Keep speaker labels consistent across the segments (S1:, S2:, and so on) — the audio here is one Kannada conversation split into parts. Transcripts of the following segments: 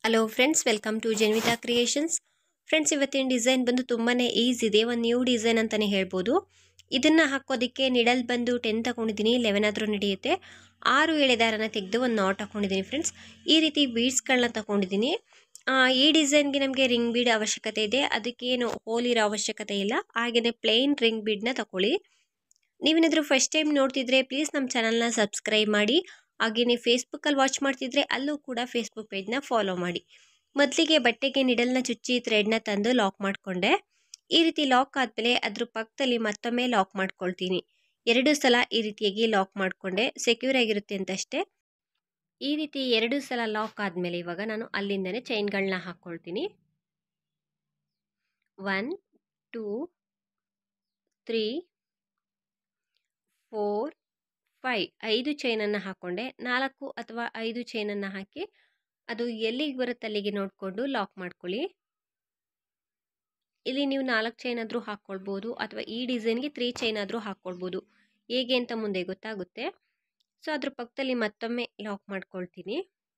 S1: hello friends welcome to Janvitha creations friends ಇವತ್ತಿನ ಡಿಸೈನ್ ಬಂದು ತುಂಬಾ ಈಸಿ ಇದೆ ಒಂದು ನ್ಯೂ ಡಿಸೈನ್ ಅಂತಲೇ ಹೇಳ್ಬೋದು ಇದನ್ನು ಹಾಕೋದಕ್ಕೆ ನಿಡಲ್ ಬಂದು ಟೆನ್ ತಗೊಂಡಿದ್ದೀನಿ ಲೆವೆನ್ ಆದರೂ ನಡೆಯುತ್ತೆ ಆರು ಎಳೆದಾರನ ತೆಗೆದು ಒಂದು ನಾಟ್ ಹಾಕೊಂಡಿದ್ದೀನಿ ಫ್ರೆಂಡ್ಸ್ ಈ ರೀತಿ ಬೀಡ್ಸ್ಗಳನ್ನ ತಗೊಂಡಿದ್ದೀನಿ ಆ, ಈ ಡಿಸೈನ್ಗೆ ನಮಗೆ ರಿಂಗ್ ಬೀಡ್ ಅವಶ್ಯಕತೆ ಇದೆ ಅದಕ್ಕೇನು ಹೋಲ್ ಇರೋ ಅವಶ್ಯಕತೆ ಇಲ್ಲ ಹಾಗೆಯೇ ಪ್ಲೇನ್ ರಿಂಗ್ ಬೀಡ್ನ ತಗೊಳ್ಳಿ ನೀವೇನಾದರೂ ಫಸ್ಟ್ ಟೈಮ್ ನೋಡ್ತಿದ್ರೆ ಪ್ಲೀಸ್ ನಮ್ಮ ಚಾನಲ್ನ ಸಬ್ಸ್ಕ್ರೈಬ್ ಮಾಡಿ ಹಾಗೆಯೇ ಫೇಸ್ಬುಕ್ಕಲ್ಲಿ ವಾಚ್ ಮಾಡ್ತಿದ್ರೆ ಅಲ್ಲೂ ಕೂಡ ಫೇಸ್ಬುಕ್ ಪೇಜ್ನ ಫಾಲೋ ಮಾಡಿ ಮೊದಲಿಗೆ ಬಟ್ಟೆಗೆ ನಿಡಲ್ನ ಚುಚ್ಚಿ ಥ್ರೆಡ್ನ ತಂದು ಲಾಕ್ ಮಾಡಿಕೊಂಡೆ ಈ ರೀತಿ ಲಾಕ್ ಆದಮೇಲೆ ಅದ್ರ ಪಕ್ಕದಲ್ಲಿ ಮತ್ತೊಮ್ಮೆ ಲಾಕ್ ಮಾಡ್ಕೊಳ್ತೀನಿ ಎರಡು ಸಲ ಈ ರೀತಿಯಾಗಿ ಲಾಕ್ ಮಾಡಿಕೊಂಡೆ ಸೆಕ್ಯೂರ್ ಆಗಿರುತ್ತೆ ಅಂತಷ್ಟೇ ಈ ರೀತಿ ಎರಡು ಸಲ ಲಾಕ್ ಆದಮೇಲೆ ಇವಾಗ ನಾನು ಅಲ್ಲಿಂದನೇ ಚೈನ್ಗಳನ್ನ ಹಾಕ್ಕೊಳ್ತೀನಿ one two three four five ಐದು ಚೈನನ್ನು ಹಾಕ್ಕೊಂಡೆ ನಾಲ್ಕು ಅಥವಾ ಐದು ಚೈನನ್ನು ಹಾಕಿ ಅದು ಎಲ್ಲಿಗೆ ಬರುತ್ತೆ ಅಲ್ಲಿಗೆ ನೋಡಿಕೊಂಡು ಲಾಕ್ ಮಾಡ್ಕೊಳ್ಳಿ ಇಲ್ಲಿ ನೀವು ನಾಲ್ಕು ಚೈನ್ ಆದರೂ ಹಾಕ್ಕೊಳ್ಬೋದು ಅಥವಾ ಈ ಡಿಸೈನ್ಗೆ ತ್ರೀ ಚೈನ್ ಆದರೂ ಹಾಕ್ಕೊಳ್ಬೋದು ಹೇಗೆ ಅಂತ ಮುಂದೆ ಗೊತ್ತಾಗುತ್ತೆ ಸೊ ಅದ್ರ ಪಕ್ಕದಲ್ಲಿ ಮತ್ತೊಮ್ಮೆ ಲಾಕ್ ಮಾಡ್ಕೊಳ್ತೀನಿ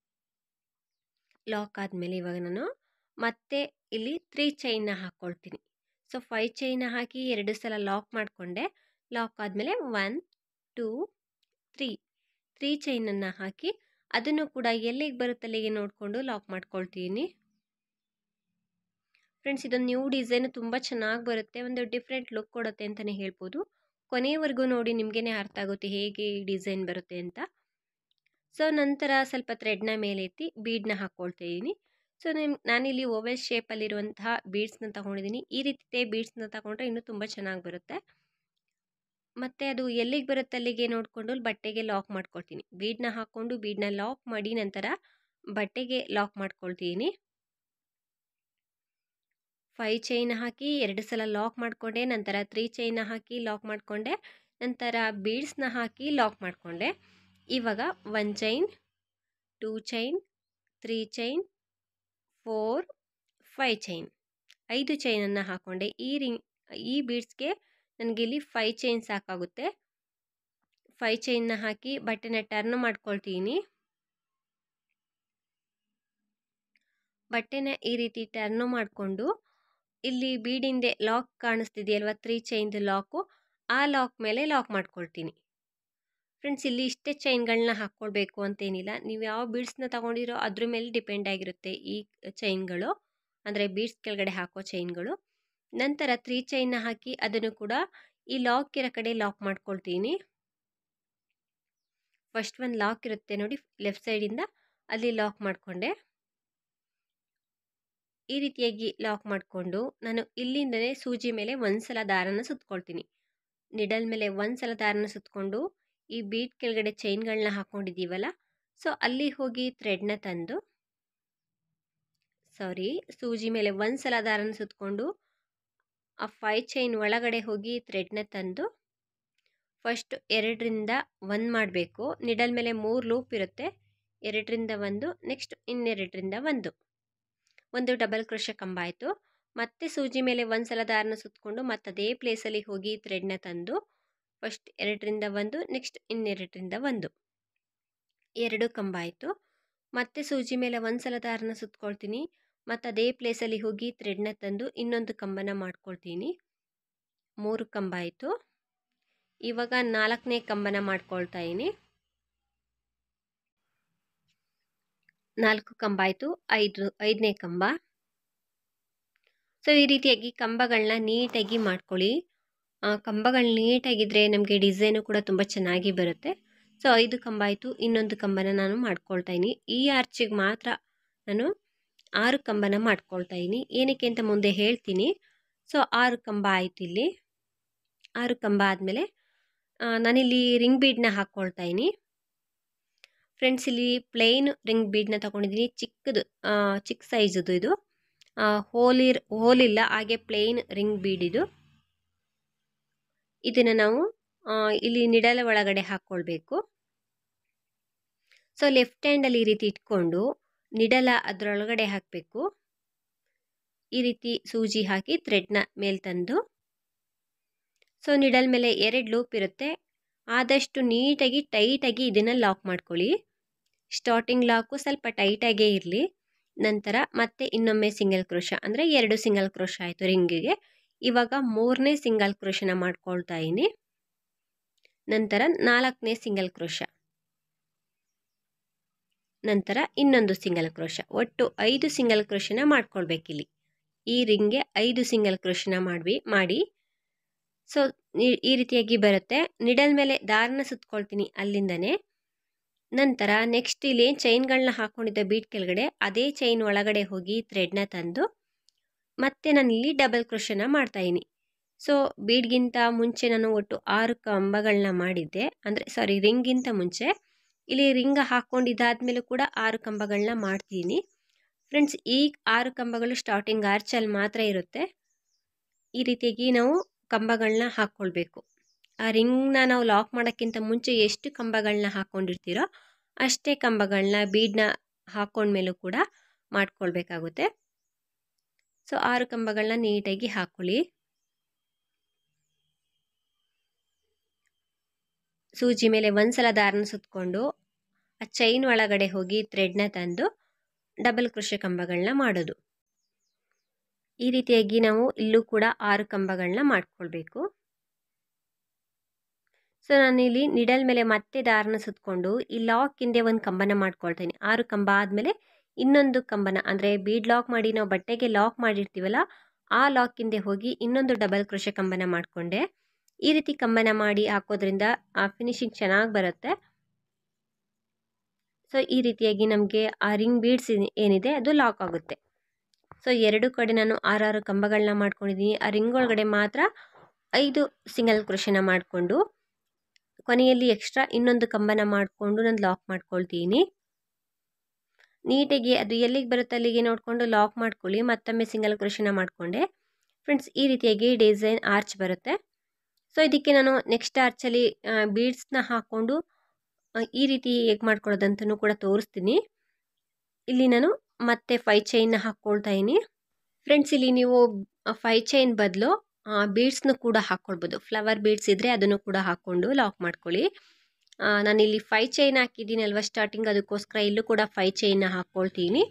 S1: ಲಾಕ್ ಆದಮೇಲೆ ಇವಾಗ ನಾನು ಮತ್ತೆ ಇಲ್ಲಿ ತ್ರೀ ಚೈನ್ನ ಹಾಕ್ಕೊಳ್ತೀನಿ ಸೊ ಫೈ ಚೈನ ಹಾಕಿ ಎರಡು ಸಲ ಲಾಕ್ ಮಾಡಿಕೊಂಡೆ ಲಾಕ್ ಆದಮೇಲೆ ಒನ್ ಟೂ ತ್ರೀ ತ್ರೀ ಚೈನನ್ನು ಹಾಕಿ ಅದನ್ನು ಕೂಡ ಎಲ್ಲಿಗೆ ಬರುತ್ತೆ ಅಲ್ಲಿಗೆ ನೋಡಿಕೊಂಡು ಲಾಕ್ ಮಾಡ್ಕೊಳ್ತೀನಿ ಫ್ರೆಂಡ್ಸ್ ಇದೊಂದು ನ್ಯೂ ಡಿಸೈನ್ ತುಂಬ ಚೆನ್ನಾಗಿ ಬರುತ್ತೆ ಒಂದು ಡಿಫ್ರೆಂಟ್ ಲುಕ್ ಕೊಡುತ್ತೆ ಅಂತಲೇ ಹೇಳ್ಬೋದು ಕೊನೆಯವರೆಗೂ ನೋಡಿ ನಿಮಗೇ ಅರ್ಥ ಆಗುತ್ತೆ ಹೇಗೆ ಈ ಡಿಸೈನ್ ಬರುತ್ತೆ ಅಂತ ಸೊ ನಂತರ ಸ್ವಲ್ಪ ಥ್ರೆಡ್ನ ಮೇಲೆ ಎತ್ತಿ ಬೀಡನ್ನ ಹಾಕ್ಕೊಳ್ತಾ ಇದ್ದೀನಿ ಸೊ ನಿಮ್ ನಾನಿಲ್ಲಿ ಓವೆಲ್ ಶೇಪಲ್ಲಿರುವಂತಹ ಬೀಡ್ಸ್ನ ತಗೊಂಡಿದ್ದೀನಿ ಈ ರೀತಿ ಬೀಡ್ಸ್ನ ತಗೊಂಡ್ರೆ ಇನ್ನೂ ತುಂಬ ಚೆನ್ನಾಗಿ ಬರುತ್ತೆ ಮತ್ತು ಅದು ಎಲ್ಲಿಗೆ ಬರುತ್ತೆ ಅಲ್ಲಿಗೆ ನೋಡಿಕೊಂಡು ಬಟ್ಟೆಗೆ ಲಾಕ್ ಮಾಡ್ಕೊಳ್ತೀನಿ ಬೀಡನ್ನ ಹಾಕ್ಕೊಂಡು ಬೀಡನ್ನ ಲಾಕ್ ಮಾಡಿ ನಂತರ ಬಟ್ಟೆಗೆ ಲಾಕ್ ಮಾಡ್ಕೊಳ್ತೀನಿ ಫೈ ಚೈನ್ ಹಾಕಿ ಎರಡು ಸಲ ಲಾಕ್ ಮಾಡಿಕೊಂಡೆ ನಂತರ ತ್ರೀ ಚೈನ್ ಹಾಕಿ ಲಾಕ್ ಮಾಡಿಕೊಂಡೆ ನಂತರ ಬೀಡ್ಸ್ನ ಹಾಕಿ ಲಾಕ್ ಮಾಡಿಕೊಂಡೆ ಇವಾಗ one chain two chain three chain four five chain ಐದು ಚೈನನ್ನು ಹಾಕ್ಕೊಂಡೆ ಈ ರಿಂಗ್ ಈ ಬೀಡ್ಸ್ಗೆ ನನಗೆ ಇಲ್ಲಿ ಫೈ ಚೈನ್ ಸಾಕಾಗುತ್ತೆ ಫೈ ಚೈನ್ನ ಹಾಕಿ ಬಟ್ಟೆನ ಟರ್ನ್ ಮಾಡ್ಕೊಳ್ತೀನಿ ಬಟ್ಟೆನ ಈ ರೀತಿ ಟರ್ನ್ ಮಾಡಿಕೊಂಡು ಇಲ್ಲಿ ಬೀಡಿಂದೆ ಲಾಕ್ ಕಾಣಿಸ್ತಿದೆಯಲ್ವ ತ್ರೀ ಚೈನ್ದು ಲಾಕು ಆ ಲಾಕ್ ಮೇಲೆ ಲಾಕ್ ಮಾಡ್ಕೊಳ್ತೀನಿ ಫ್ರೆಂಡ್ಸ್ ಇಲ್ಲಿ ಇಷ್ಟೇ ಚೈನ್ಗಳನ್ನ ಹಾಕ್ಕೊಳ್ಬೇಕು ಅಂತೇನಿಲ್ಲ ನೀವು ಯಾವ ಬೀಡ್ಸ್ನ ತೊಗೊಂಡಿರೋ ಅದ್ರ ಮೇಲೆ ಡಿಪೆಂಡ್ ಆಗಿರುತ್ತೆ ಈ ಚೈನ್ಗಳು ಅಂದರೆ ಬೀಡ್ಸ್ ಕೆಳಗಡೆ ಹಾಕೋ ಚೈನ್ಗಳು ನಂತರ ತ್ರೀ ಚೈನ್ನ ಹಾಕಿ ಅದನ್ನು ಕೂಡ ಈ ಲಾಕ್ ಇರೋ ಕಡೆ ಲಾಕ್ ಮಾಡ್ಕೊಳ್ತೀನಿ ಫಸ್ಟ್ ಒಂದು ಲಾಕ್ ಇರುತ್ತೆ ನೋಡಿ ಲೆಫ್ಟ್ ಸೈಡಿಂದ ಅಲ್ಲಿ ಲಾಕ್ ಮಾಡಿಕೊಂಡೆ ಈ ರೀತಿಯಾಗಿ ಲಾಕ್ ಮಾಡಿಕೊಂಡು ನಾನು ಇಲ್ಲಿಂದನೇ ಸೂಜಿ ಮೇಲೆ ಒಂದು ಸಲ ದಾರನ ಸುತ್ಕೊಳ್ತೀನಿ ನಿಡಲ್ ಮೇಲೆ ಒಂದು ಸಲ ದಾರನ ಸುತ್ತಕೊಂಡು ಈ ಬೀಟ್ ಕೆಳಗಡೆ ಚೈನ್ಗಳನ್ನ ಹಾಕ್ಕೊಂಡಿದ್ದೀವಲ್ಲ ಸೊ ಅಲ್ಲಿ ಹೋಗಿ ಥ್ರೆಡ್ನ ತಂದು ಸಾರಿ ಸೂಜಿ ಮೇಲೆ ಒಂದು ಸಲ ದಾರನ ಸುತ್ತಕೊಂಡು ಆ ಫೈ ಚೈನ್ ಒಳಗಡೆ ಹೋಗಿ ಥ್ರೆಡ್ನ ತಂದು ಫಸ್ಟ್ ಎರಡರಿಂದ ಒಂದು ಮಾಡಬೇಕು ನಿಡಲ್ ಮೇಲೆ ಮೂರು ಲೂಪ್ ಇರುತ್ತೆ ಎರಡರಿಂದ ಒಂದು ನೆಕ್ಸ್ಟ್ ಇನ್ನೆರಡರಿಂದ ಒಂದು ಒಂದು ಡಬಲ್ ಕ್ರೋಶ ಕಂಬ ಆಯಿತು ಮತ್ತೆ ಸೂಜಿ ಮೇಲೆ ಒಂದು ಸಲ ದಾರನ ಸುತ್ತಕೊಂಡು ಮತ್ತೆ ಅದೇ ಪ್ಲೇಸಲ್ಲಿ ಹೋಗಿ ಥ್ರೆಡ್ನ ತಂದು ಫಸ್ಟ್ ಎರಡರಿಂದ ಒಂದು ನೆಕ್ಸ್ಟ್ ಇನ್ನೆರಡರಿಂದ ಒಂದು ಎರಡು ಕಂಬ ಆಯಿತು ಮತ್ತೆ ಸೂಜಿ ಮೇಲೆ ಒಂದು ಸಲ ದಾರನ ಸುತ್ಕೊಳ್ತೀನಿ ಮತ್ತು ಅದೇ ಪ್ಲೇಸಲ್ಲಿ ಹೋಗಿ ಥ್ರೆಡ್ನ ತಂದು ಇನ್ನೊಂದು ಕಂಬನ ಮಾಡ್ಕೊಳ್ತೀನಿ ಮೂರು ಕಂಬ ಆಯಿತು ಇವಾಗ ನಾಲ್ಕನೇ ಕಂಬನ ಮಾಡ್ಕೊಳ್ತಾ ಇದ್ದೀನಿ ನಾಲ್ಕು ಕಂಬ ಆಯಿತು ಐದು ಐದನೇ ಕಂಬ ಸೊ ಈ ರೀತಿಯಾಗಿ ಕಂಬಗಳನ್ನ ನೀಟಾಗಿ ಮಾಡ್ಕೊಳ್ಳಿ ಕಂಬಗಳು ನೀಟಾಗಿದ್ದರೆ ನಮಗೆ ಡಿಸೈನು ಕೂಡ ತುಂಬ ಚೆನ್ನಾಗಿ ಬರುತ್ತೆ ಸೊ ಐದು ಕಂಬ ಆಯಿತು ಇನ್ನೊಂದು ಕಂಬನ ನಾನು ಮಾಡ್ಕೊಳ್ತಾ ಇದ್ದೀನಿ ಈ ಆರ್ಚಿಗೆ ಮಾತ್ರ ನಾನು ಆರು ಕಂಬನ ಮಾಡ್ಕೊಳ್ತಾ ಇದ್ದೀನಿ ಏನಕ್ಕೆ ಅಂತ ಮುಂದೆ ಹೇಳ್ತೀನಿ ಸೊ ಆರು ಕಂಬ ಆಯಿತು ಇಲ್ಲಿ ಆರು ಕಂಬ ಆದಮೇಲೆ ನಾನಿಲ್ಲಿ ರಿಂಗ್ ಬೀಡನ್ನ ಹಾಕ್ಕೊಳ್ತಾ ಇದ್ದೀನಿ ಫ್ರೆಂಡ್ಸ್ ಇಲ್ಲಿ ಪ್ಲೇನ್ ರಿಂಗ್ ಬೀಡನ್ನ ತೊಗೊಂಡಿದ್ದೀನಿ ಚಿಕ್ಕದು ಚಿಕ್ಕ ಸೈಜದು ಇದು ಹೋಲಿರ್ ಹೋಲಿಲ್ಲ ಹಾಗೆ ಪ್ಲೇನ್ ರಿಂಗ್ ಬೀಡ್ ಇದು ಇದನ್ನು ನಾವು ಇಲ್ಲಿ ನಿಡಲ ಒಳಗಡೆ ಹಾಕ್ಕೊಳ್ಬೇಕು ಸೊ ಲೆಫ್ಟ್ ಹ್ಯಾಂಡಲ್ಲಿ ಈ ರೀತಿ ಇಟ್ಕೊಂಡು ನಿಡಲ ಅದರೊಳಗಡೆ ಹಾಕಬೇಕು ಈ ರೀತಿ ಸೂಜಿ ಹಾಕಿ ಥ್ರೆಡ್ನ ಮೇಲೆ ತಂದು ಸೊ ನಿಡಲ್ ಮೇಲೆ ಎರಡು ಲೂಪ್ ಇರುತ್ತೆ ಆದಷ್ಟು ನೀಟಾಗಿ ಟೈಟಾಗಿ ಇದನ್ನು ಲಾಕ್ ಮಾಡ್ಕೊಳ್ಳಿ ಸ್ಟಾರ್ಟಿಂಗ್ ಲಾಕು ಸ್ವಲ್ಪ ಟೈಟಾಗೇ ಇರಲಿ ನಂತರ ಮತ್ತೆ ಇನ್ನೊಮ್ಮೆ ಸಿಂಗಲ್ ಕ್ರೋಶ ಅಂದರೆ ಎರಡು ಸಿಂಗಲ್ ಕ್ರೋಶ ಆಯಿತು ರಿಂಗಿಗೆ ಇವಾಗ ಮೂರನೇ ಸಿಂಗಲ್ ಕ್ರೋಶನ ಮಾಡ್ಕೊಳ್ತಾ ಇದ್ದೀನಿ ನಂತರ ನಾಲ್ಕನೇ ಸಿಂಗಲ್ ಕ್ರೋಶ ನಂತರ ಇನ್ನೊಂದು ಸಿಂಗಲ್ ಕ್ರೋಶ ಒಟ್ಟು ಐದು ಸಿಂಗಲ್ ಕ್ರೋಶನ ಮಾಡ್ಕೊಳ್ಬೇಕಿಲ್ಲಿ ಈ ರಿಂಗ್ಗೆ ಐದು ಸಿಂಗಲ್ ಕ್ರೋಶನ ಮಾಡಿ ಮಾಡಿ ಸೊ ಈ ರೀತಿಯಾಗಿ ಬರುತ್ತೆ ನಿಡಲ್ ಮೇಲೆ ದಾರನ ಸುತ್ಕೊಳ್ತೀನಿ ಅಲ್ಲಿಂದನೇ ನಂತರ ನೆಕ್ಸ್ಟ್ ಇಲ್ಲಿ ಚೈನ್ಗಳನ್ನ ಹಾಕ್ಕೊಂಡಿದ್ದ ಬೀಟ್ ಕೆಳಗಡೆ ಅದೇ ಚೈನ್ ಒಳಗಡೆ ಹೋಗಿ ಥ್ರೆಡ್ನ ತಂದು ಮತ್ತೆ ನಾನು ಇಲ್ಲಿ ಡಬಲ್ ಕ್ರೋಶನ ಮಾಡ್ತಾಯಿನಿ ಸೊ ಬೀಡ್ಗಿಂತ ಮುಂಚೆ ನಾನು ಒಟ್ಟು ಆರು ಕಂಬಗಳನ್ನ ಮಾಡಿದ್ದೆ ಅಂದರೆ ಸಾರಿ ರಿಂಗಿಂತ ಮುಂಚೆ ಇಲ್ಲಿ ರಿಂಗ್ ಹಾಕ್ಕೊಂಡಿದ್ದಾದ್ಮೇಲೂ ಕೂಡ ಆರು ಕಂಬಗಳನ್ನ ಮಾಡ್ತೀನಿ ಫ್ರೆಂಡ್ಸ್ ಈ ಆರು ಕಂಬಗಳು ಸ್ಟಾರ್ಟಿಂಗ್ ಆರ್ಚಲ್ಲಿ ಮಾತ್ರ ಇರುತ್ತೆ ಈ ರೀತಿಯಾಗಿ ನಾವು ಕಂಬಗಳನ್ನ ಹಾಕ್ಕೊಳ್ಬೇಕು ಆ ರಿಂಗ್ನ ನಾವು ಲಾಕ್ ಮಾಡೋಕ್ಕಿಂತ ಮುಂಚೆ ಎಷ್ಟು ಕಂಬಗಳನ್ನ ಹಾಕ್ಕೊಂಡಿರ್ತೀರೋ ಅಷ್ಟೇ ಕಂಬಗಳನ್ನ ಬೀಡನ್ನ ಹಾಕ್ಕೊಂಡ್ಮೇಲೂ ಕೂಡ ಮಾಡ್ಕೊಳ್ಬೇಕಾಗುತ್ತೆ ಸೊ ಆರು ಕಂಬಗಳನ್ನ ನೀಟಾಗಿ ಹಾಕ್ಕೊಳ್ಳಿ ಸೂಜಿ ಮೇಲೆ ಒಂದ್ಸಲ ದಾರನ ಸುತ್ತಕೊಂಡು ಆ ಚೈನ್ ಒಳಗಡೆ ಹೋಗಿ ಥ್ರೆಡ್ನ ತಂದು ಡಬಲ್ ಕೃಷಿ ಕಂಬಗಳನ್ನ ಮಾಡೋದು ಈ ರೀತಿಯಾಗಿ ನಾವು ಇಲ್ಲೂ ಕೂಡ ಆರು ಕಂಬಗಳನ್ನ ಮಾಡ್ಕೊಳ್ಬೇಕು ಸೊ ನಾನಿಲ್ಲಿ ನಿಡಲ್ ಮೇಲೆ ಮತ್ತೆ ದಾರನ ಸುತ್ತಕೊಂಡು ಈ ಲಾಕ್ ಹಿಂದೆ ಒಂದು ಕಂಬನ ಮಾಡ್ಕೊಳ್ತೀನಿ ಆರು ಕಂಬ ಆದಮೇಲೆ ಇನ್ನೊಂದು ಕಂಬನ ಅಂದರೆ ಬೀಡ್ ಲಾಕ್ ಮಾಡಿ ನಾವು ಬಟ್ಟೆಗೆ ಲಾಕ್ ಮಾಡಿರ್ತೀವಲ್ಲ ಆ ಲಾಕ್ ಹಿಂದೆ ಹೋಗಿ ಇನ್ನೊಂದು ಡಬಲ್ ಕೃಷ ಕಂಬನ ಮಾಡಿಕೊಂಡೆ ಈ ರೀತಿ ಕಂಬನ ಮಾಡಿ ಹಾಕೋದ್ರಿಂದ ಆ ಫಿನಿಶಿಂಗ್ ಚೆನ್ನಾಗಿ ಬರುತ್ತೆ ಸೊ ಈ ರೀತಿಯಾಗಿ ನಮಗೆ ಆ ರಿಂಗ್ ಬೀಡ್ಸ್ ಏನಿದೆ ಅದು ಲಾಕ್ ಆಗುತ್ತೆ ಸೊ ಎರಡು ಕಡೆ ನಾನು ಆರಾರು ಕಂಬಗಳನ್ನ ಮಾಡ್ಕೊಂಡಿದ್ದೀನಿ ಆ ರಿಂಗ್ ಒಳಗಡೆ ಮಾತ್ರ ಐದು ಸಿಂಗಲ್ ಕೃಷಿನ ಮಾಡಿಕೊಂಡು ಕೊನೆಯಲ್ಲಿ ಎಕ್ಸ್ಟ್ರಾ ಇನ್ನೊಂದು ಕಂಬನ ಮಾಡಿಕೊಂಡು ನಾನು ಲಾಕ್ ಮಾಡ್ಕೊಳ್ತೀನಿ ನೀಟಾಗಿ ಅದು ಎಲ್ಲಿಗೆ ಬರುತ್ತೆ ಅಲ್ಲಿಗೆ ನೋಡಿಕೊಂಡು ಲಾಕ್ ಮಾಡ್ಕೊಳ್ಳಿ ಮತ್ತೊಮ್ಮೆ ಸಿಂಗಲ್ ಕೃಷಿನ ಮಾಡಿಕೊಂಡೆ ಫ್ರೆಂಡ್ಸ್ ಈ ರೀತಿಯಾಗಿ ಡಿಸೈನ್ ಆರ್ಚ್ ಬರುತ್ತೆ ಸೊ ಇದಕ್ಕೆ ನಾನು ನೆಕ್ಸ್ಟ್ ಆರ್ಚಲ್ಲಿ ಬೀಡ್ಸ್ನ ಹಾಕ್ಕೊಂಡು ಈ ರೀತಿ ಹೇಗೆ ಮಾಡ್ಕೊಳ್ಳೋದಂತನೂ ಕೂಡ ತೋರಿಸ್ತೀನಿ ಇಲ್ಲಿ ನಾನು ಮತ್ತೆ ಫೈ ಚೈನ್ನ ಹಾಕ್ಕೊಳ್ತಾ ಇದ್ದೀನಿ ಫ್ರೆಂಡ್ಸ್ ಇಲ್ಲಿ ನೀವು ಫೈ ಚೈನ್ ಬದಲು ಬೀಡ್ಸ್ನು ಕೂಡ ಹಾಕ್ಕೊಳ್ಬೋದು ಫ್ಲವರ್ ಬೀಡ್ಸ್ ಇದ್ದರೆ ಅದನ್ನು ಕೂಡ ಹಾಕ್ಕೊಂಡು ಲಾಕ್ ಮಾಡ್ಕೊಳ್ಳಿ ನಾನಿಲ್ಲಿ ಫೈ ಚೈನ್ ಹಾಕಿದ್ದೀನಿ ಅಲ್ವಾ ಸ್ಟಾರ್ಟಿಂಗ್ ಅದಕ್ಕೋಸ್ಕರ ಇಲ್ಲೂ ಕೂಡ ಫೈ ಚೈನ್ನ ಹಾಕ್ಕೊಳ್ತೀನಿ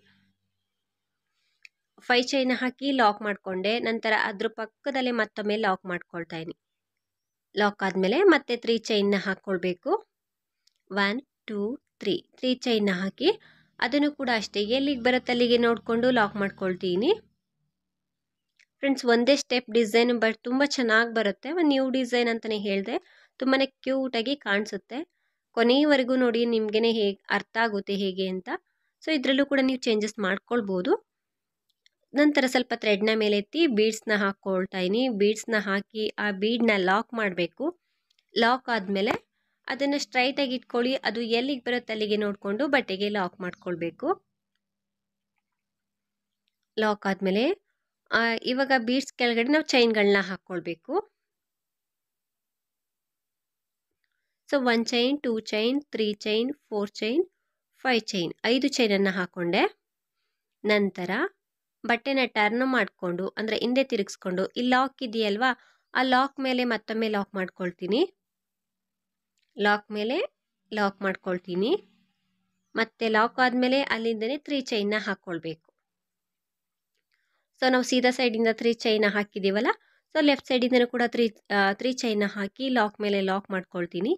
S1: ಫೈ ಚೈನ್ ಹಾಕಿ ಲಾಕ್ ಮಾಡಿಕೊಂಡೆ ನಂತರ ಅದ್ರ ಪಕ್ಕದಲ್ಲೇ ಮತ್ತೊಮ್ಮೆ ಲಾಕ್ ಮಾಡ್ಕೊಳ್ತಾ ಇದ್ದೀನಿ ಲಾಕ್ ಆದಮೇಲೆ ಮತ್ತೆ ತ್ರೀ ಚೈನ್ನ ಹಾಕ್ಕೊಳ್ಬೇಕು ಒನ್ ಟೂ ತ್ರೀ ತ್ರೀ ಚೈನ್ನ ಹಾಕಿ ಅದನ್ನು ಕೂಡ ಅಷ್ಟೇ ಎಲ್ಲಿಗೆ ಬರುತ್ತೆ ಅಲ್ಲಿಗೆ ನೋಡಿಕೊಂಡು ಲಾಕ್ ಮಾಡ್ಕೊಳ್ತೀನಿ ಫ್ರೆಂಡ್ಸ್ ಒಂದೇ ಸ್ಟೆಪ್ ಡಿಸೈನ್ ಬಟ್ ತುಂಬ ಚೆನ್ನಾಗಿ ಬರುತ್ತೆ ಒಂದು ನ್ಯೂ ಡಿಸೈನ್ ಅಂತಲೇ ಹೇಳಿದೆ ತುಂಬಾ ಕ್ಯೂಟಾಗಿ ಕಾಣಿಸುತ್ತೆ ಕೊನೆಯವರೆಗೂ ನೋಡಿ ನಿಮಗೇ ಹೇಗೆ ಅರ್ಥ ಆಗುತ್ತೆ ಹೇಗೆ ಅಂತ ಸೊ ಇದರಲ್ಲೂ ಕೂಡ ನೀವು ಚೇಂಜಸ್ ಮಾಡ್ಕೊಳ್ಬೋದು ನಂತರ ಸ್ವಲ್ಪ ಥ್ರೆಡ್ನ ಮೇಲೆ ಎತ್ತಿ ಬೀಡ್ಸ್ನ ಹಾಕ್ಕೊಳ್ತಾ ಇದ್ದೀನಿ ಬೀಡ್ಸ್ನ ಹಾಕಿ ಆ ಬೀಡ್ನ ಲಾಕ್ ಮಾಡಬೇಕು ಲಾಕ್ ಆದಮೇಲೆ ಅದನ್ನು ಸ್ಟ್ರೈಟಾಗಿ ಇಟ್ಕೊಳ್ಳಿ ಅದು ಎಲ್ಲಿಗೆ ಬರುತ್ತೆ ಅಲ್ಲಿಗೆ ನೋಡಿಕೊಂಡು ಬಟ್ಟೆಗೆ ಲಾಕ್ ಮಾಡ್ಕೊಳ್ಬೇಕು ಲಾಕ್ ಆದಮೇಲೆ ಇವಾಗ ಬೀಡ್ಸ್ ಕೆಳಗಡೆ ನಾವು ಚೈನ್ಗಳನ್ನ ಹಾಕ್ಕೊಳ್ಬೇಕು so one chain two chain three chain four chain five chain ಐದು ಚೈನನ್ನು ಹಾಕ್ಕೊಂಡೆ ನಂತರ ಬಟ್ಟೆನ ಟರ್ನ್ ಮಾಡಿಕೊಂಡು ಅಂದರೆ ಹಿಂದೆ ತಿರುಗಿಸ್ಕೊಂಡು ಈ ಲಾಕ್ ಇದೆಯಲ್ವಾ ಆ ಲಾಕ್ ಮೇಲೆ ಮತ್ತೊಮ್ಮೆ ಲಾಕ್ ಮಾಡ್ಕೊಳ್ತೀನಿ ಲಾಕ್ ಮೇಲೆ ಲಾಕ್ ಮಾಡ್ಕೊಳ್ತೀನಿ ಮತ್ತೆ ಲಾಕ್ ಆದಮೇಲೆ ಅಲ್ಲಿಂದನೇ ತ್ರೀ ಚೈನ್ನ ಹಾಕ್ಕೊಳ್ಬೇಕು ಸೊ ನಾವು ಸೀದಾ ಸೈಡಿಂದ ತ್ರೀ ಚೈನ ಹಾಕಿದ್ದೀವಲ್ಲ ಸೊ ಲೆಫ್ಟ್ ಸೈಡಿಂದನೂ ಕೂಡ ತ್ರೀ ತ್ರೀ ಚೈನ ಹಾಕಿ ಲಾಕ್ ಮೇಲೆ ಲಾಕ್ ಮಾಡ್ಕೊಳ್ತೀನಿ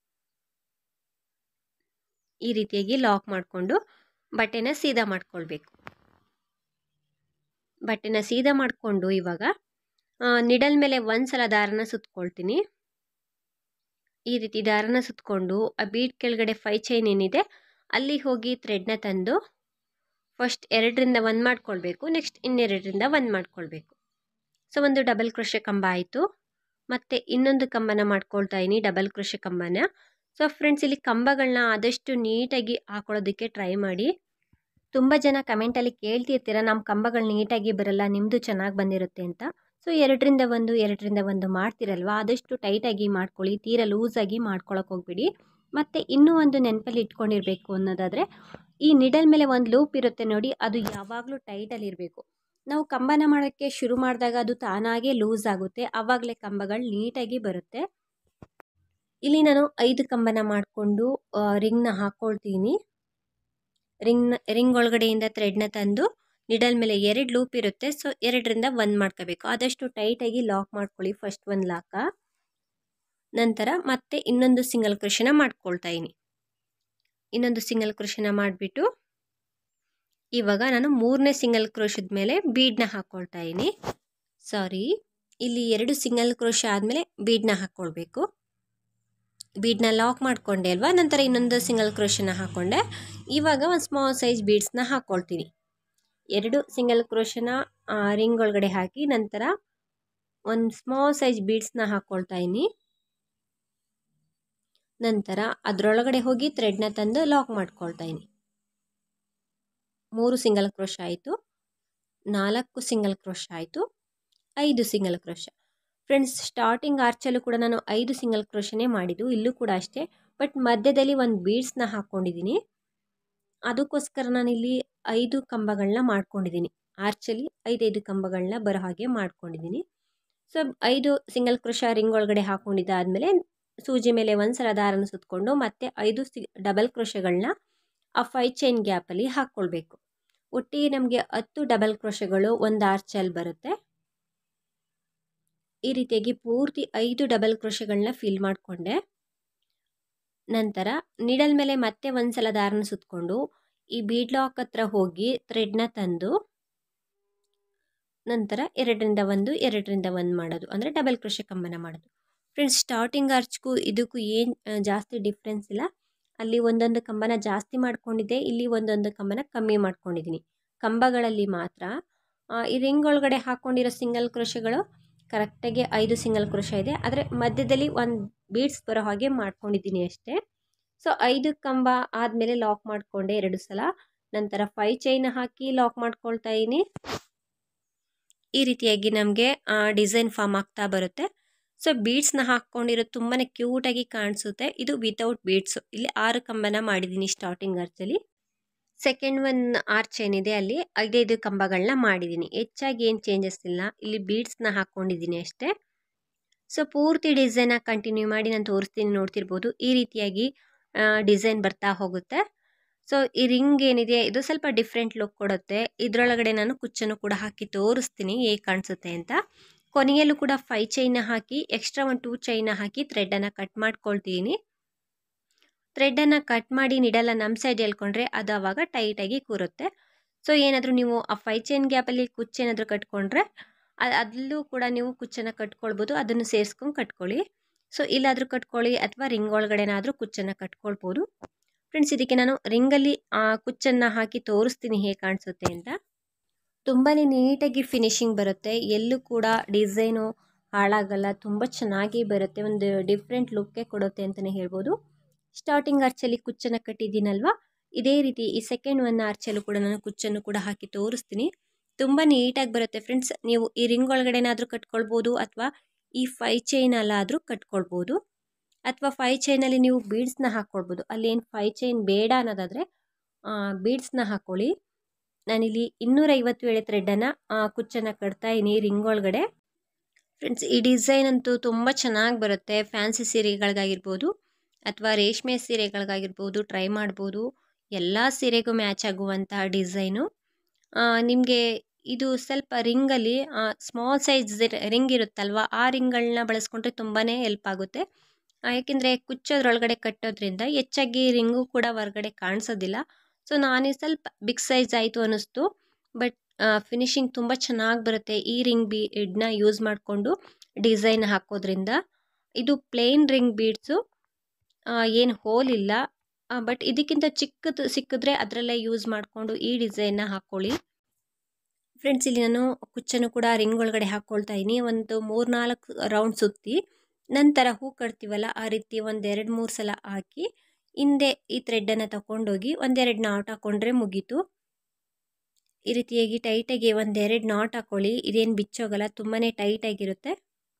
S1: ಈ ರೀತಿಯಾಗಿ ಲಾಕ್ ಮಾಡಿಕೊಂಡು ಬಟ್ಟೆನ ಸೀದಾ ಮಾಡ್ಕೊಳ್ಬೇಕು ಬಟ್ಟೆನ ಸೀದಾ ಮಾಡಿಕೊಂಡು ಇವಾಗ ನಿಡಲ್ ಮೇಲೆ ಒಂದು ಸಲ ದಾರನ ಸುತ್ಕೊಳ್ತೀನಿ ಈ ರೀತಿ ದಾರನ ಸುತ್ತಕೊಂಡು ಆ ಬೀಡ್ ಕೆಳಗಡೆ ಫೈ ಚೈನ್ ಏನಿದೆ ಅಲ್ಲಿ ಹೋಗಿ ಥ್ರೆಡ್ನ ತಂದು ಫಸ್ಟ್ ಎರಡರಿಂದ ಒಂದು ಮಾಡ್ಕೊಳ್ಬೇಕು ನೆಕ್ಸ್ಟ್ ಇನ್ನೆರಡರಿಂದ ಒಂದು ಮಾಡ್ಕೊಳ್ಬೇಕು ಸೊ ಒಂದು ಡಬಲ್ ಕ್ರೋಶೆ ಕಂಬ ಆಯಿತು ಮತ್ತು ಇನ್ನೊಂದು ಕಂಬನ ಮಾಡ್ಕೊಳ್ತಾ ಇದ್ದೀನಿ ಡಬಲ್ ಕ್ರೋಶೆ ಕಂಬನ ಸೊ ಫ್ರೆಂಡ್ಸ್ ಇಲ್ಲಿ ಕಂಬಗಳನ್ನ ಆದಷ್ಟು ನೀಟಾಗಿ ಹಾಕೊಳ್ಳೋದಕ್ಕೆ ಟ್ರೈ ಮಾಡಿ ತುಂಬ ಜನ ಕಮೆಂಟಲ್ಲಿ ಕೇಳ್ತಿರ್ತೀರ ನಮ್ಮ ಕಂಬಗಳು ನೀಟಾಗಿ ಬರಲ್ಲ ನಿಮ್ಮದು ಚೆನ್ನಾಗಿ ಬಂದಿರುತ್ತೆ ಅಂತ ಸೊ ಎರಡರಿಂದ ಒಂದು ಎರಡರಿಂದ ಒಂದು ಮಾಡ್ತಿರಲ್ವ ಆದಷ್ಟು ಟೈಟಾಗಿ ಮಾಡ್ಕೊಳ್ಳಿ ತೀರ ಲೂಸಾಗಿ ಮಾಡ್ಕೊಳಕ್ಕೆ ಹೋಗ್ಬಿಡಿ ಮತ್ತು ಇನ್ನೂ ಒಂದು ನೆನಪಲ್ಲಿ ಇಟ್ಕೊಂಡಿರಬೇಕು ಅನ್ನೋದಾದರೆ ಈ ನಿಡಲ್ ಮೇಲೆ ಒಂದು ಲೂಪ್ ಇರುತ್ತೆ ನೋಡಿ ಅದು ಯಾವಾಗಲೂ ಟೈಟಲ್ಲಿ ಇರಬೇಕು ನಾವು ಕಂಬನ ಮಾಡೋಕ್ಕೆ ಶುರು ಮಾಡಿದಾಗ ಅದು ತಾನಾಗೇ ಲೂಸ್ ಆಗುತ್ತೆ ಆವಾಗಲೇ ಕಂಬಗಳು ನೀಟಾಗಿ ಬರುತ್ತೆ ಇಲ್ಲಿ ನಾನು ಐದು ಕಂಬನ ಮಾಡಿಕೊಂಡು ರಿಂಗ್ನ ಹಾಕ್ಕೊಳ್ತೀನಿ ರಿಂಗ್ ರಿಂಗ್ ಒಳಗಡೆಯಿಂದ ಥ್ರೆಡ್ನ ತಂದು ನಿಡಲ್ ಮೇಲೆ ಎರಡು ಲೂಪ್ ಇರುತ್ತೆ ಸೊ ಎರಡರಿಂದ ಒಂದು ಮಾಡ್ಕೋಬೇಕು ಆದಷ್ಟು ಟೈಟಾಗಿ ಲಾಕ್ ಮಾಡ್ಕೊಳ್ಳಿ ಫಸ್ಟ್ ಒಂದು ಲಾಕ ನಂತರ ಮತ್ತೆ ಇನ್ನೊಂದು ಸಿಂಗಲ್ ಕ್ರೋಶನ ಮಾಡ್ಕೊಳ್ತಾ ಇದ್ದೀನಿ ಇನ್ನೊಂದು ಸಿಂಗಲ್ ಕ್ರೋಶನ ಮಾಡಿಬಿಟ್ಟು ಇವಾಗ ನಾನು ಮೂರನೇ ಸಿಂಗಲ್ ಕ್ರೋಶದ ಮೇಲೆ ಬೀಡನ್ನ ಹಾಕ್ಕೊಳ್ತಾ ಇದ್ದೀನಿ ಸಾರಿ ಇಲ್ಲಿ ಎರಡು ಸಿಂಗಲ್ ಕ್ರೋಶ ಆದಮೇಲೆ ಬೀಡನ್ನ ಹಾಕ್ಕೊಳ್ಬೇಕು ಬೀಡನ್ನ ಲಾಕ್ ಮಾಡಿಕೊಂಡೆ ಅಲ್ವಾ ನಂತರ ಇನ್ನೊಂದು ಸಿಂಗಲ್ ಕ್ರೋಶನ ಹಾಕ್ಕೊಂಡೆ ಇವಾಗ ಒಂದು ಸ್ಮಾಲ್ ಸೈಜ್ ಬೀಡ್ಸ್ನ ಹಾಕ್ಕೊಳ್ತೀನಿ ಎರಡು ಸಿಂಗಲ್ ಕ್ರೋಶನ ರಿಂಗ್ ಒಳಗಡೆ ಹಾಕಿ ನಂತರ ಒಂದು ಸ್ಮಾಲ್ ಸೈಜ್ ಬೀಡ್ಸ್ನ ಹಾಕ್ಕೊಳ್ತಾ ಇದ್ದೀನಿ ನಂತರ ಅದರೊಳಗಡೆ ಹೋಗಿ ಥ್ರೆಡ್ನ ತಂದು ಲಾಕ್ ಮಾಡ್ಕೊಳ್ತಾ ಇದ್ದೀನಿ ಮೂರು ಸಿಂಗಲ್ ಕ್ರೋಶ ಆಯಿತು ನಾಲ್ಕು ಸಿಂಗಲ್ ಕ್ರೋಶ ಆಯಿತು ಐದು ಸಿಂಗಲ್ ಕ್ರೋಶ ಫ್ರೆಂಡ್ಸ್ ಸ್ಟಾರ್ಟಿಂಗ್ ಆರ್ಚಲ್ಲೂ ಕೂಡ ನಾನು ಐದು ಸಿಂಗಲ್ ಕ್ರೋಶನೇ ಮಾಡಿದ್ದು ಇಲ್ಲೂ ಕೂಡ ಅಷ್ಟೇ ಬಟ್ ಮಧ್ಯದಲ್ಲಿ ಒಂದು ಬೀಡ್ಸ್ನ ಹಾಕ್ಕೊಂಡಿದ್ದೀನಿ ಅದಕ್ಕೋಸ್ಕರ ನಾನಿಲ್ಲಿ ಐದು ಕಂಬಗಳನ್ನ ಮಾಡ್ಕೊಂಡಿದ್ದೀನಿ ಆರ್ಚಲ್ಲಿ ಐದೈದು ಕಂಬಗಳನ್ನ ಬರೋ ಹಾಗೆ ಮಾಡ್ಕೊಂಡಿದ್ದೀನಿ ಸೊ ಐದು ಸಿಂಗಲ್ ಕ್ರೋಶ ರಿಂಗ್ ಒಳಗಡೆ ಹಾಕ್ಕೊಂಡಿದ್ದಾದಮೇಲೆ ಸೂಜಿ ಮೇಲೆ ಒಂದು ಸಲ ದಾರನ ಸುತ್ತಕೊಂಡು ಮತ್ತೆ ಐದು ಸಿ ಡಬಲ್ ಕ್ರೋಶಗಳನ್ನ ಆ ಫೈ ಚೈನ್ ಗ್ಯಾಪಲ್ಲಿ ಹಾಕ್ಕೊಳ್ಬೇಕು ಒಟ್ಟಿಗೆ ನಮಗೆ ಹತ್ತು ಡಬಲ್ ಕ್ರೋಶಗಳು ಒಂದು ಆರ್ಚಲ್ಲಿ ಬರುತ್ತೆ ಈ ರೀತಿಯಾಗಿ ಪೂರ್ತಿ ಐದು ಡಬಲ್ ಕ್ರೋಶಗಳನ್ನ ಫಿಲ್ ಮಾಡಿಕೊಂಡೆ ನಂತರ ನೀಡಲ್ ಮೇಲೆ ಮತ್ತೆ ಒಂದು ಸಲ ದಾರನ ಸುತ್ತಕೊಂಡು ಈ ಬೀಡ್ ಲಾಕ್ ಹತ್ರ ಹೋಗಿ ಥ್ರೆಡ್ನ ತಂದು ನಂತರ ಎರಡರಿಂದ ಒಂದು ಎರಡರಿಂದ ಒಂದು ಮಾಡೋದು ಅಂದರೆ ಡಬಲ್ ಕ್ರೋಶ ಕಂಬನ ಮಾಡೋದು ಫ್ರೆಂಡ್ಸ್ ಸ್ಟಾರ್ಟಿಂಗ್ ಆರ್ಚ್ಗೂ ಇದಕ್ಕೂ ಏನು ಜಾಸ್ತಿ ಡಿಫ್ರೆನ್ಸ್ ಇಲ್ಲ ಅಲ್ಲಿ ಒಂದೊಂದು ಕಂಬನ ಜಾಸ್ತಿ ಮಾಡ್ಕೊಂಡಿದ್ದೆ ಇಲ್ಲಿ ಒಂದೊಂದು ಕಂಬನ ಕಮ್ಮಿ ಮಾಡ್ಕೊಂಡಿದ್ದೀನಿ ಕಂಬಗಳಲ್ಲಿ ಮಾತ್ರ ಈ ರಿಂಗ್ ಒಳಗಡೆ ಹಾಕ್ಕೊಂಡಿರೋ ಸಿಂಗಲ್ ಕ್ರೋಶಗಳು ಕರೆಕ್ಟಾಗಿ ಐದು ಸಿಂಗಲ್ ಕ್ರೋಶ ಇದೆ ಆದರೆ ಮಧ್ಯದಲ್ಲಿ ಒಂದು ಬೀಡ್ಸ್ ಬರೋ ಹಾಗೆ ಮಾಡ್ಕೊಂಡಿದ್ದೀನಿ ಅಷ್ಟೇ ಸೊ ಐದು ಕಂಬ ಆದಮೇಲೆ ಲಾಕ್ ಮಾಡಿಕೊಂಡೆ ಎರಡು ಸಲ ನಂತರ ಫೈ ಚೈನ್ ಹಾಕಿ ಲಾಕ್ ಮಾಡ್ಕೊಳ್ತಾ ಇದ್ದೀನಿ ಈ ರೀತಿಯಾಗಿ ನಮಗೆ ಡಿಸೈನ್ ಫಾರ್ಮ್ ಆಗ್ತಾ ಬರುತ್ತೆ ಸೊ ಬೀಡ್ಸ್ನ ಹಾಕ್ಕೊಂಡಿರೋದು ತುಂಬಾ ಕ್ಯೂಟಾಗಿ ಕಾಣಿಸುತ್ತೆ ಇದು ವಿತೌಟ್ ಬೀಡ್ಸು ಇಲ್ಲಿ ಆರು ಕಂಬನ ಮಾಡಿದ್ದೀನಿ ಸ್ಟಾರ್ಟಿಂಗ್ ಆರ್ಚಲ್ಲಿ ಸೆಕೆಂಡ್ ಒನ್ ಆರ್ಚ್ ಏನಿದೆ ಅಲ್ಲಿ ಐದೈದು ಕಂಬಗಳನ್ನ ಮಾಡಿದ್ದೀನಿ ಹೆಚ್ಚಾಗಿ ಏನು ಚೇಂಜಸ್ ಇಲ್ಲ ಇಲ್ಲಿ ಬೀಡ್ಸ್ನ ಹಾಕ್ಕೊಂಡಿದ್ದೀನಿ ಅಷ್ಟೇ ಸೊ ಪೂರ್ತಿ ಡಿಸೈನ ಕಂಟಿನ್ಯೂ ಮಾಡಿ ನಾನು ತೋರಿಸ್ತೀನಿ ನೋಡ್ತಿರ್ಬೋದು ಈ ರೀತಿಯಾಗಿ ಡಿಸೈನ್ ಬರ್ತಾ ಹೋಗುತ್ತೆ ಸೊ ಈ ರಿಂಗ್ ಏನಿದೆ ಇದು ಸ್ವಲ್ಪ ಡಿಫ್ರೆಂಟ್ ಲುಕ್ ಕೊಡುತ್ತೆ ಇದರೊಳಗಡೆ ನಾನು ಕುಚ್ಚನ್ನು ಕೂಡ ಹಾಕಿ ತೋರಿಸ್ತೀನಿ ಹೇಗೆ ಕಾಣಿಸುತ್ತೆ ಅಂತ ಕೊನೆಯಲ್ಲೂ ಕೂಡ ಫೈ ಚೈನ ಹಾಕಿ ಎಕ್ಸ್ಟ್ರಾ ಒಂದು ಟೂ ಚೈನ ಹಾಕಿ ಥ್ರೆಡನ್ನು ಕಟ್ ಮಾಡ್ಕೊಳ್ತೀನಿ ಥ್ರೆಡನ್ನು ಕಟ್ ಮಾಡಿ ನಿಡಲ್ಲ ನಮ್ಮ ಸೈಡ್ ಹೇಳ್ಕೊಂಡ್ರೆ ಅದು ಆವಾಗ ಟೈಟಾಗಿ ಕೂರುತ್ತೆ ಸೊ ಏನಾದರೂ ನೀವು ಆ ಫೈ ಚೈನ್ ಗ್ಯಾಪಲ್ಲಿ ಕುಚ್ಚೇನಾದರೂ ಕಟ್ಕೊಂಡ್ರೆ ಅಲ್ಲೂ ಕೂಡ ನೀವು ಕುಚ್ಚನ್ನು ಕಟ್ಕೊಳ್ಬೋದು ಅದನ್ನು ಸೇರಿಸ್ಕೊಂಡು ಕಟ್ಕೊಳ್ಳಿ ಸೊ ಇಲ್ಲಾದರೂ ಕಟ್ಕೊಳ್ಳಿ ಅಥವಾ ರಿಂಗ್ ಒಳಗಡೆನಾದರೂ ಕುಚ್ಚನ್ನು ಕಟ್ಕೊಳ್ಬೋದು ಫ್ರೆಂಡ್ಸ್ ಇದಕ್ಕೆ ನಾನು ರಿಂಗಲ್ಲಿ ಕುಚ್ಚನ್ನು ಹಾಕಿ ತೋರಿಸ್ತೀನಿ ಹೇಗೆ ಕಾಣಿಸುತ್ತೆ ಅಂತ ತುಂಬಾ ನೀಟಾಗಿ ಫಿನಿಶಿಂಗ್ ಬರುತ್ತೆ ಎಲ್ಲೂ ಕೂಡ ಡಿಸೈನು ಹಾಳಾಗಲ್ಲ ತುಂಬ ಚೆನ್ನಾಗಿ ಬರುತ್ತೆ ಒಂದು ಡಿಫ್ರೆಂಟ್ ಲುಕ್ಕೇ ಕೊಡುತ್ತೆ ಅಂತಲೇ ಹೇಳ್ಬೋದು ಸ್ಟಾರ್ಟಿಂಗ್ ಆರ್ಚಲ್ಲಿ ಕುಚ್ಚನ್ನು ಕಟ್ಟಿದ್ದೀನಲ್ವಾ ಇದೇ ರೀತಿ ಈ ಸೆಕೆಂಡ್ ಒನ್ ಆರ್ಚಲ್ಲೂ ಕೂಡ ನಾನು ಕುಚ್ಚನ್ನು ಕೂಡ ಹಾಕಿ ತೋರಿಸ್ತೀನಿ ತುಂಬ ನೀಟಾಗಿ ಬರುತ್ತೆ ಫ್ರೆಂಡ್ಸ್ ನೀವು ಈ ರಿಂಗ್ ಒಳಗಡೆನಾದರೂ ಕಟ್ಕೊಳ್ಬೋದು ಅಥವಾ ಈ ಫೈ ಚೈನಲ್ಲಾದರೂ ಕಟ್ಕೊಳ್ಬೋದು ಅಥವಾ ಫೈ ಚೈನಲ್ಲಿ ನೀವು ಬೀಡ್ಸ್ನ ಹಾಕ್ಕೊಳ್ಬೋದು ಅಲ್ಲಿ ಏನು ಫೈ ಚೈನ್ ಬೇಡ ಅನ್ನೋದಾದರೆ ಬೀಡ್ಸ್ನ ಹಾಕ್ಕೊಳ್ಳಿ ನಾನಿಲ್ಲಿ ಇನ್ನೂರೈವತ್ತು ಎಳೆ ಥ್ರೆಡ್ಡನ್ನು ಕುಚ್ಚನ್ನು ಕಟ್ತಾ ಇದ್ದೀನಿ ರಿಂಗ್ ಒಳಗಡೆ ಫ್ರೆಂಡ್ಸ್ ಈ ಡಿಸೈನ್ ಅಂತೂ ತುಂಬ ಚೆನ್ನಾಗಿ ಬರುತ್ತೆ ಫ್ಯಾನ್ಸಿ ಸೀರೆಗಳಿಗಾಗಿರ್ಬೋದು ಅಥವಾ ರೇಷ್ಮೆ ಸೀರೆಗಳಿಗಾಗಿರ್ಬೋದು ಟ್ರೈ ಮಾಡ್ಬೋದು ಎಲ್ಲ ಸೀರೆಗೂ ಮ್ಯಾಚ್ ಆಗುವಂತಹ ಡಿಸೈನು ನಿಮಗೆ ಇದು ಸ್ವಲ್ಪ ರಿಂಗಲ್ಲಿ ಸ್ಮಾಲ್ ಸೈಜ್ ರಿಂಗ್ ಇರುತ್ತಲ್ವ ಆ ರಿಂಗ್ಗಳನ್ನ ಬಳಸ್ಕೊಂಡ್ರೆ ತುಂಬಾ ಹೆಲ್ಪ್ ಆಗುತ್ತೆ ಯಾಕೆಂದರೆ ಕುಚ್ಚೋದ್ರೊಳಗಡೆ ಕಟ್ಟೋದ್ರಿಂದ ಹೆಚ್ಚಾಗಿ ರಿಂಗು ಕೂಡ ಹೊರಗಡೆ ಕಾಣಿಸೋದಿಲ್ಲ ಸೊ ನಾನು ಸ್ವಲ್ಪ ಬಿಗ್ ಸೈಜ್ ಆಯಿತು ಅನ್ನಿಸ್ತು ಬಟ್ ಫಿನಿಶಿಂಗ್ ತುಂಬ ಚೆನ್ನಾಗಿ ಬರುತ್ತೆ ಈ ರಿಂಗ್ ಬೀಡ್ನ ಯೂಸ್ ಮಾಡಿಕೊಂಡು ಡಿಸೈನ್ ಹಾಕೋದ್ರಿಂದ ಇದು ಪ್ಲೇನ್ ರಿಂಗ್ ಬೀಡ್ಸು ಏನು ಹೋಲ್ ಇಲ್ಲ ಬಟ್ ಇದಕ್ಕಿಂತ ಚಿಕ್ಕದು ಸಿಕ್ಕಿದ್ರೆ ಅದರಲ್ಲೇ ಯೂಸ್ ಮಾಡಿಕೊಂಡು ಈ ಡಿಸೈನ್ನ ಹಾಕ್ಕೊಳ್ಳಿ ಫ್ರೆಂಡ್ಸ್ ಇಲ್ಲಿ ನಾನು ಕುಚ್ಚನ್ನು ಕೂಡ ರಿಂಗ್ ಒಳಗಡೆ ಹಾಕ್ಕೊಳ್ತಾ ಇದ್ದೀನಿ ಒಂದು ಮೂರು ನಾಲ್ಕು ರೌಂಡ್ ಸುತ್ತಿ ನಂತರ ಹೂ ಕಟ್ತೀವಲ್ಲ ಆ ರೀತಿ ಒಂದೆರಡು ಮೂರು ಸಲ ಹಾಕಿ ಹಿಂದೆ ಈ ಥ್ರೆಡ್ಡನ್ನು ತಗೊಂಡೋಗಿ ಒಂದೆರಡು ನಾಟ್ ಹಾಕ್ಕೊಂಡ್ರೆ ಮುಗೀತು ಈ ರೀತಿಯಾಗಿ ಟೈಟಾಗಿ ಒಂದೆರಡು ನಾಟ್ ಹಾಕ್ಕೊಳ್ಳಿ ಇದೇನು ಬಿಚ್ಚೋಗಲ್ಲ ತುಂಬಾ ಟೈಟಾಗಿರುತ್ತೆ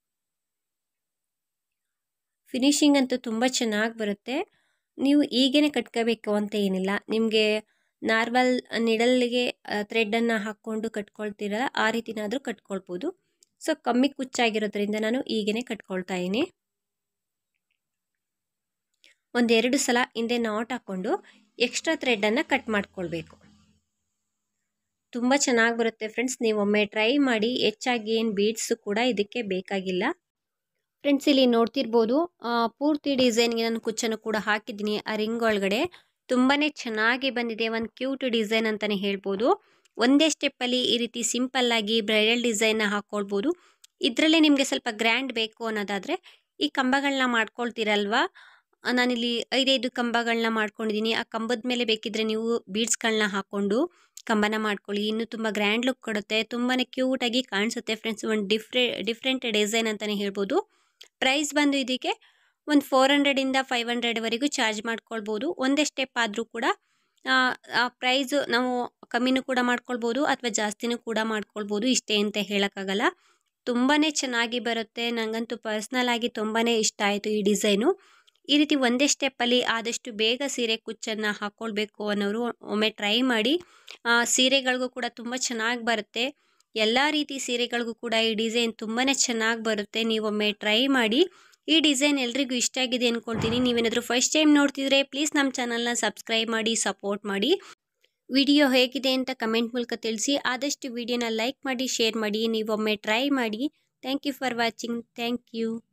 S1: ಫಿನಿಶಿಂಗ್ ಅಂತೂ ತುಂಬ ಚೆನ್ನಾಗಿ ಬರುತ್ತೆ ನೀವು ಈಗೇ ಕಟ್ಕೋಬೇಕು ಅಂತ ಏನಿಲ್ಲ ನಿಮಗೆ ನಾರ್ಮಲ್ ನಿಡಲ್ಗೆ ಥ್ರೆಡ್ಡನ್ನು ಹಾಕ್ಕೊಂಡು ಕಟ್ಕೊಳ್ತೀರಲ್ಲ ಆ ರೀತಿನಾದರೂ ಕಟ್ಕೊಳ್ಬೋದು ಸೊ ಕಮ್ಮಿ ಕುಚ್ಚಾಗಿರೋದ್ರಿಂದ ನಾನು ಈಗೇ ಕಟ್ಕೊಳ್ತಾ ಇದ್ದೀನಿ ಒಂದೆರಡು ಸಲ ಹಿಂದೆ ನಾಟ್ ಹಾಕ್ಕೊಂಡು ಎಕ್ಸ್ಟ್ರಾ ಥ್ರೆಡನ್ನು ಕಟ್ ಮಾಡ್ಕೊಳ್ಬೇಕು ತುಂಬ ಚೆನ್ನಾಗಿ ಬರುತ್ತೆ ಫ್ರೆಂಡ್ಸ್ ನೀವೊಮ್ಮೆ ಟ್ರೈ ಮಾಡಿ ಹೆಚ್ಚಾಗಿ ಏನು ಬೀಡ್ಸು ಕೂಡ ಇದಕ್ಕೆ ಬೇಕಾಗಿಲ್ಲ ಫ್ರೆಂಡ್ಸ್ ಇಲ್ಲಿ ನೋಡ್ತಿರ್ಬೋದು ಪೂರ್ತಿ ಡಿಸೈನ್ಗೆ ನಾನು ಕುಚ್ಚನ್ನು ಕೂಡ ಹಾಕಿದ್ದೀನಿ ಆ ರಿಂಗ್ ಒಳಗಡೆ ತುಂಬಾ ಚೆನ್ನಾಗಿ ಬಂದಿದೆ ಒಂದು ಕ್ಯೂಟ್ ಡಿಸೈನ್ ಅಂತಲೇ ಹೇಳ್ಬೋದು ಒಂದೇ ಸ್ಟೆಪ್ಪಲ್ಲಿ ಈ ರೀತಿ ಸಿಂಪಲ್ಲಾಗಿ ಬ್ರೈಡಲ್ ಡಿಸೈನ್ನ ಹಾಕ್ಕೊಳ್ಬೋದು ಇದರಲ್ಲೇ ನಿಮಗೆ ಸ್ವಲ್ಪ ಗ್ರ್ಯಾಂಡ್ ಬೇಕು ಅನ್ನೋದಾದರೆ ಈ ಕಂಬಗಳನ್ನ ಮಾಡ್ಕೊಳ್ತೀರಲ್ವಾ ನಾನಿಲ್ಲಿ ಐದೈದು ಕಂಬಗಳನ್ನ ಮಾಡ್ಕೊಂಡಿದ್ದೀನಿ ಆ ಕಂಬದ ಮೇಲೆ ಬೇಕಿದ್ರೆ ನೀವು ಬೀಡ್ಸ್ಗಳನ್ನ ಹಾಕ್ಕೊಂಡು ಕಂಬನ ಮಾಡ್ಕೊಳ್ಳಿ ಇನ್ನೂ ತುಂಬ ಗ್ರ್ಯಾಂಡ್ ಲುಕ್ ಕೊಡುತ್ತೆ ತುಂಬಾ ಕ್ಯೂಟಾಗಿ ಕಾಣಿಸುತ್ತೆ ಫ್ರೆಂಡ್ಸ್ ಒಂದು ಡಿಫ್ರೆ ಡಿಫ್ರೆಂಟ್ ಡಿಸೈನ್ ಅಂತಲೇ ಹೇಳ್ಬೋದು ಪ್ರೈಸ್ ಬಂದು ಇದಕ್ಕೆ ಒಂದು ಫೋರ್ ಹಂಡ್ರೆಡಿಂದ ಫೈವ್ ಹಂಡ್ರೆಡ್ವರೆಗೂ ಚಾರ್ಜ್ ಮಾಡ್ಕೊಳ್ಬೋದು ಒಂದೇ ಸ್ಟೆಪ್ ಆದರೂ ಕೂಡ ಆ ಪ್ರೈಸು ನಾವು ಕಮ್ಮಿನೂ ಕೂಡ ಮಾಡ್ಕೊಳ್ಬೋದು ಅಥವಾ ಜಾಸ್ತಿನೂ ಕೂಡ ಮಾಡ್ಕೊಳ್ಬೋದು ಇಷ್ಟೇ ಅಂತ ಹೇಳೋಕ್ಕಾಗಲ್ಲ ತುಂಬಾ ಚೆನ್ನಾಗಿ ಬರುತ್ತೆ ನನಗಂತೂ ಪರ್ಸ್ನಲ್ ಆಗಿ ತುಂಬಾ ಇಷ್ಟ ಆಯಿತು ಈ ಡಿಸೈನು ಈ ರೀತಿ ಒಂದೇ ಸ್ಟೆಪ್ಪಲ್ಲಿ ಆದಷ್ಟು ಬೇಗ ಸೀರೆ ಕುಚ್ಚನ್ನು ಹಾಕ್ಕೊಳ್ಬೇಕು ಅನ್ನೋರು ಒಮ್ಮೆ ಟ್ರೈ ಮಾಡಿ ಸೀರೆಗಳಿಗೂ ಕೂಡ ತುಂಬ ಚೆನ್ನಾಗಿ ಬರುತ್ತೆ ಎಲ್ಲ ರೀತಿ ಸೀರೆಗಳಿಗೂ ಕೂಡ ಈ ಡಿಸೈನ್ ತುಂಬಾ ಚೆನ್ನಾಗಿ ಬರುತ್ತೆ ನೀವೊಮ್ಮೆ ಟ್ರೈ ಮಾಡಿ ಈ ಡಿಸೈನ್ ಎಲ್ರಿಗೂ ಇಷ್ಟ ಆಗಿದೆ ಅಂದ್ಕೊಳ್ತೀನಿ ನೀವೇನಾದರೂ ಫಸ್ಟ್ ಟೈಮ್ ನೋಡ್ತಿದ್ರೆ ಪ್ಲೀಸ್ ನಮ್ಮ ಚಾನಲ್ನ ಸಬ್ಸ್ಕ್ರೈಬ್ ಮಾಡಿ ಸಪೋರ್ಟ್ ಮಾಡಿ ವಿಡಿಯೋ ಹೇಗಿದೆ ಅಂತ ಕಮೆಂಟ್ ಮೂಲಕ ತಿಳಿಸಿ ಆದಷ್ಟು ವಿಡಿಯೋನ ಲೈಕ್ ಮಾಡಿ ಶೇರ್ ಮಾಡಿ ನೀವೊಮ್ಮೆ ಟ್ರೈ ಮಾಡಿ thank you for watching thank you